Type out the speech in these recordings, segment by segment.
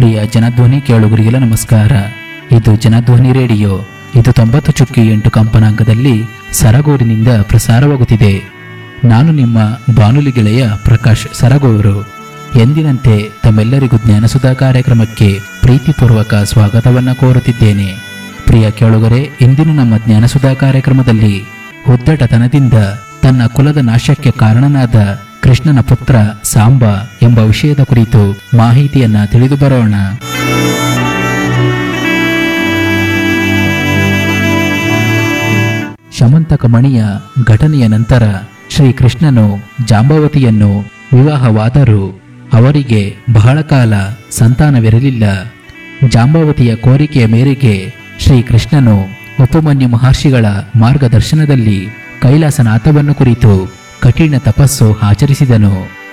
ಪ್ರಿಯ ಜನಧ್ವನಿ ಕೇಳುಗರಿಗೆಲ್ಲ ನಮಸ್ಕಾರ ಇದು ಜನಧ್ವನಿ ರೇಡಿಯೋ ಇದು ತೊಂಬತ್ತು ಚುಕ್ಕಿ ಎಂಟು ಕಂಪನಾಂಕದಲ್ಲಿ ಸರಗೂರಿನಿಂದ ಪ್ರಸಾರವಾಗುತ್ತಿದೆ ನಾನು ನಿಮ್ಮ ಬಾನುಲಿ ಗೆಳೆಯ ಪ್ರಕಾಶ್ ಸರಗೂರು ಎಂದಿನಂತೆ ತಮ್ಮೆಲ್ಲರಿಗೂ ಜ್ಞಾನಸುಧಾ ಕಾರ್ಯಕ್ರಮಕ್ಕೆ ಪ್ರೀತಿಪೂರ್ವಕ ಸ್ವಾಗತವನ್ನ ಕೋರುತ್ತಿದ್ದೇನೆ ಪ್ರಿಯ ಕೇಳುಗರೆ ಇಂದಿನ ನಮ್ಮ ಜ್ಞಾನಸುಧಾ ಕಾರ್ಯಕ್ರಮದಲ್ಲಿ ಉದ್ದಟತನದಿಂದ ತನ್ನ ಕುಲದ ನಾಶಕ್ಕೆ ಕಾರಣನಾದ ಕೃಷ್ಣನ ಪುತ್ರ ಸಾಂಬ ಎಂಬ ವಿಷಯದ ಕುರಿತು ಮಾಹಿತಿಯನ್ನ ತಿಳಿದು ಬರೋಣ ಶಮಂತಕ ಮಣಿಯ ಘಟನೆಯ ನಂತರ ಶ್ರೀಕೃಷ್ಣನು ಜಾಂಬವತಿಯನ್ನು ವಿವಾಹವಾದರೂ ಅವರಿಗೆ ಬಹಳ ಕಾಲ ಸಂತಾನವಿರಲಿಲ್ಲ ಜಾಂಬವತಿಯ ಕೋರಿಕೆಯ ಮೇರೆಗೆ ಶ್ರೀಕೃಷ್ಣನು ಉಪಮನ್ಯು ಮಹರ್ಷಿಗಳ ಮಾರ್ಗದರ್ಶನದಲ್ಲಿ ಕೈಲಾಸನಾಥವನ್ನು ಕುರಿತು ಕಠಿಣ ತಪಸ್ಸು ಆಚರಿಸಿದನು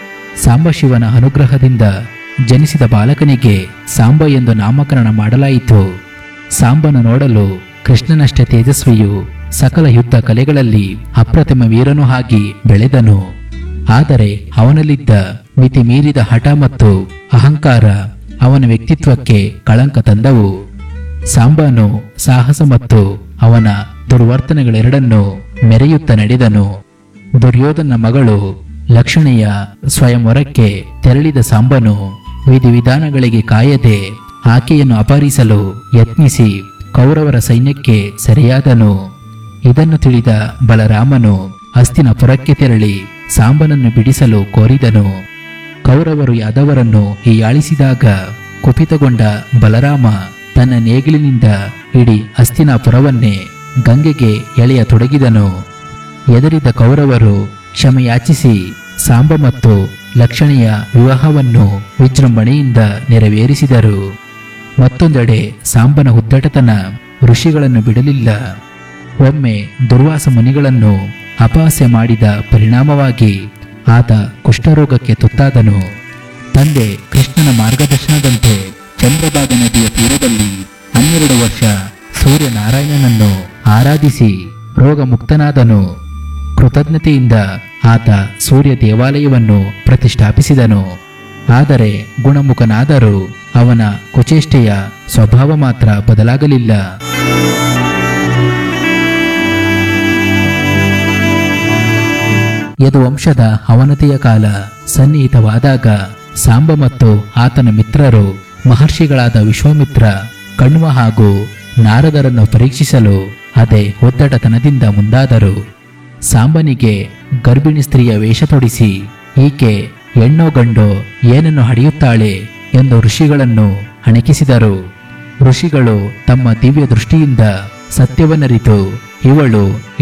ಸಾಂಬಶಿವನ ಅನುಗ್ರಹದಿಂದ ಜನಿಸಿದ ಬಾಲಕನಿಗೆ ಸಾಂಬ ಎಂದು ನಾಮಕರಣ ಮಾಡಲಾಯಿತು ಸಾಂಬನು ನೋಡಲು ಕೃಷ್ಣನಷ್ಟೇ ತೇಜಸ್ವಿಯು ಸಕಲ ಯುದ್ಧ ಕಲೆಗಳಲ್ಲಿ ಅಪ್ರತಿಮ ವೀರನೂ ಆಗಿ ಬೆಳೆದನು ಆದರೆ ಅವನಲ್ಲಿದ್ದ ಮಿತಿ ಮೀರಿದ ಹಠ ಮತ್ತು ಅಹಂಕಾರ ಅವನ ವ್ಯಕ್ತಿತ್ವಕ್ಕೆ ಕಳಂಕ ತಂದವು ಸಾಂಬನು ಸಾಹಸ ಮತ್ತು ಅವನ ದುರ್ವರ್ತನೆಗಳೆರಡನ್ನು ಮೆರೆಯುತ್ತ ನಡೆದನು ದುರ್ಯೋಧನ ಮಗಳು ಲಕ್ಷಣೆಯ ಸ್ವಯಂವರಕ್ಕೆ ತೆರಳಿದ ಸಾಂಬನು ವಿಧಿವಿಧಾನಗಳಿಗೆ ಕಾಯದೆ ಆಕೆಯನ್ನು ಅಪಹರಿಸಲು ಯತ್ನಿಸಿ ಕೌರವರ ಸೈನ್ಯಕ್ಕೆ ಸೆರೆಯಾದನು ಇದನ್ನು ತಿಳಿದ ಬಲರಾಮನು ಹಸ್ತಿನಪುರಕ್ಕೆ ತೆರಳಿ ಸಾಂಬನನ್ನು ಬಿಡಿಸಲು ಕೋರಿದನು ಕೌರವರು ಯಾದವರನ್ನು ಹೀಯಾಳಿಸಿದಾಗ ಕುಪಿತಗೊಂಡ ಬಲರಾಮ ತನ್ನ ನೇಗಿಲಿನಿಂದ ಇಡೀ ಹಸ್ತಿನಾಪುರವನ್ನೇ ಗಂಗೆಗೆ ಎಳೆಯತೊಡಗಿದನು ಎದರಿದ ಕೌರವರು ಕ್ಷಮೆಯಾಚಿಸಿ ಸಾಂಬ ಮತ್ತು ಲಕ್ಷಣೆಯ ವಿವಾಹವನ್ನು ವಿಜೃಂಭಣೆಯಿಂದ ನೆರವೇರಿಸಿದರು ಮತ್ತೊಂದೆಡೆ ಸಾಂಬನ ಉದ್ದಟತನ ಋಷಿಗಳನ್ನು ಬಿಡಲಿಲ್ಲ ಒಮ್ಮೆ ದುರ್ವಾಸ ಮುನಿಗಳನ್ನು ಅಪಹಾಸ್ಯ ಮಾಡಿದ ಪರಿಣಾಮವಾಗಿ ಆತ ಕುಷ್ಠರೋಗಕ್ಕೆ ತುತ್ತಾದನು ತಂದೆ ಕೃಷ್ಣನ ಮಾರ್ಗದರ್ಶನದಂತೆ ಚಂದ್ರಭಾಗ ನದಿಯ ತೀರದಲ್ಲಿ ಹನ್ನೆರಡು ವರ್ಷ ಸೂರ್ಯನಾರಾಯಣನನ್ನು ಆರಾಧಿಸಿ ರೋಗ ಮುಕ್ತನಾದನು ಕೃತಜ್ಞತೆಯಿಂದ ಆತ ಸೂರ್ಯ ದೇವಾಲಯವನ್ನು ಪ್ರತಿಷ್ಠಾಪಿಸಿದನು ಆದರೆ ಗುಣಮುಖನಾದರೂ ಅವನ ಕುಚೇಷ್ಟೆಯ ಸ್ವಭಾವ ಮಾತ್ರ ಬದಲಾಗಲಿಲ್ಲ ಯದುವಂಶದ ಅವನತಿಯ ಕಾಲ ಸನ್ನಿಹಿತವಾದಾಗ ಸಾಂಬ ಮತ್ತು ಆತನ ಮಿತ್ರರು ಮಹರ್ಷಿಗಳಾದ ವಿಶ್ವಾಮಿತ್ರ ಕಣ್ವ ಹಾಗೂ ನಾರದರನ್ನು ಪರೀಕ್ಷಿಸಲು ಅದೇ ಒದ್ದಟತನದಿಂದ ಮುಂದಾದರು ಸಾಂಬನಿಗೆ ಗರ್ಭಿಣಿ ಸ್ತ್ರೀಯ ವೇಷ ತೊಡಿಸಿ ಈಕೆ ಹೆಣ್ಣೋ ಗಂಡೋ ಏನನ್ನು ಹಡೆಯುತ್ತಾಳೆ ಎಂದು ಋಷಿಗಳನ್ನು ಹಣಕಿಸಿದರು ಋಷಿಗಳು ತಮ್ಮ ದಿವ್ಯ ದೃಷ್ಟಿಯಿಂದ ಸತ್ಯವನ್ನರಿತು ಇವಳು